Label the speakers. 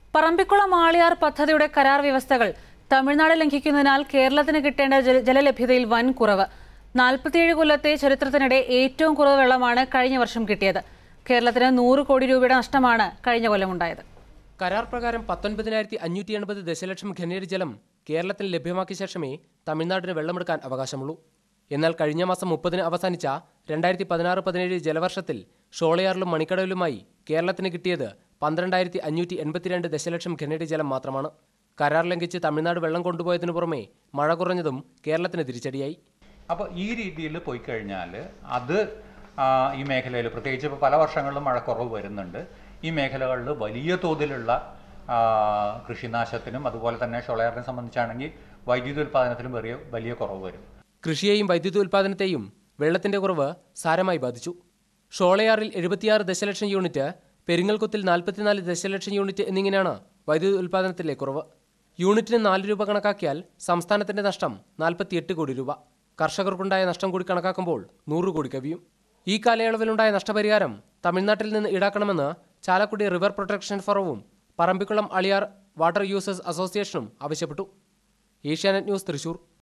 Speaker 1: പറമ്പിക്കുളം ആളിയാർ പദ്ധതിയുടെ കരാർ വ്യവസ്ഥകൾ തമിഴ്നാട് ലംഘിക്കുന്നതിനാൽ കേരളത്തിന് കിട്ടേണ്ട ജല- ജലലഭ്യതയിൽ വൻ കുറവ് നാൽപ്പത്തിയേഴ് കൊല്ലത്തെ ചരിത്രത്തിനിടെ ഏറ്റവും കുറവ് വെള്ളമാണ് കഴിഞ്ഞ വർഷം കിട്ടിയത് കേരളത്തിന് നൂറ് കോടി രൂപയുടെ നഷ്ടമാണ് കഴിഞ്ഞ കൊല്ലമുണ്ടായത്
Speaker 2: കരാർ പ്രകാരം പത്തൊൻപതിനായിരത്തി അഞ്ഞൂറ്റി എൺപത് ദശലക്ഷം ഘനയടി ജലം കേരളത്തിന് ലഭ്യമാക്കിയ ശേഷമേ തമിഴ്നാടിന് വെള്ളമെടുക്കാൻ അവകാശമുള്ളൂ എന്നാൽ കഴിഞ്ഞ മാസം മുപ്പതിന് അവസാനിച്ച രണ്ടായിരത്തി പതിനാറ് പതിനേഴ് ജലവർഷത്തിൽ ഷോളയാറിലും മണിക്കടവിലുമായി കേരളത്തിന് കിട്ടിയത് പന്ത്രണ്ടായിരത്തി അഞ്ഞൂറ്റി എൺപത്തിരണ്ട് ദശലക്ഷം ഘനയടി ജലം മാത്രമാണ് കരാർ ലംഘിച്ച് തമിഴ്നാട് വെള്ളം കൊണ്ടുപോയതിനു പുറമെ മഴ കുറഞ്ഞതും കേരളത്തിന് തിരിച്ചടിയായി
Speaker 3: അപ്പോൾ ഈ രീതിയിൽ പോയി കഴിഞ്ഞാൽ അത് ആ, ഈ മേഖലയിൽ പ്രത്യേകിച്ച് ഇപ്പോൾ പല വർഷങ്ങളിലും മഴക്കുറവ് വരുന്നുണ്ട് ഈ മേഖലകളിൽ വലിയ തോതിലുള്ള ആ, കൃഷിനാശത്തിനും അതുപോലെ തന്നെ ഷൊളയറിനെ സംബന്ധിച്ചാണെങ്കിൽ വൈദ്യുതി ഉൽപ്പാദനത്തിലും വലിയ വലിയ കുറവ് വരും
Speaker 2: കൃഷിയെയും വൈദ്യുതി ഉൽപ്പാദനത്തെയും വെള്ളത്തിന്റെ കുറവ് സാരമായി ബാധിച്ചു ഷോളയാറിൽ എഴുപത്തിയാറ് ദശലക്ഷം യൂണിറ്റ് പെരിങ്ങൽകുത്തിൽ നാൽപ്പത്തിനാല് ദശലക്ഷം യൂണിറ്റ് എന്നിങ്ങനെയാണ് വൈദ്യുതി ഉൽപ്പാദനത്തിലെ കുറവ് യൂണിറ്റിന് നാല് രൂപ കണക്കാക്കിയാൽ സംസ്ഥാനത്തിന്റെ നഷ്ടം നാൽപ്പത്തിയെട്ട് കോടി രൂപ കർഷകർക്കുണ്ടായ നഷ്ടം കൂടി കണക്കാക്കുമ്പോൾ നൂറ് കോടി കവിയും ഈ കാലയളവിലുണ്ടായ നഷ്ടപരിഹാരം തമിഴ്നാട്ടിൽ നിന്ന് ഈടാക്കണമെന്ന് ചാലക്കുടി റിവർ പ്രൊട്ടക്ഷൻ ഫോറവും പറമ്പിക്കുളം അളിയാർ വാട്ടർ യൂസേഴ്സ് അസോസിയേഷനും ആവശ്യപ്പെട്ടു ഏഷ്യാനെറ്റ് ന്യൂസ് തൃശൂർ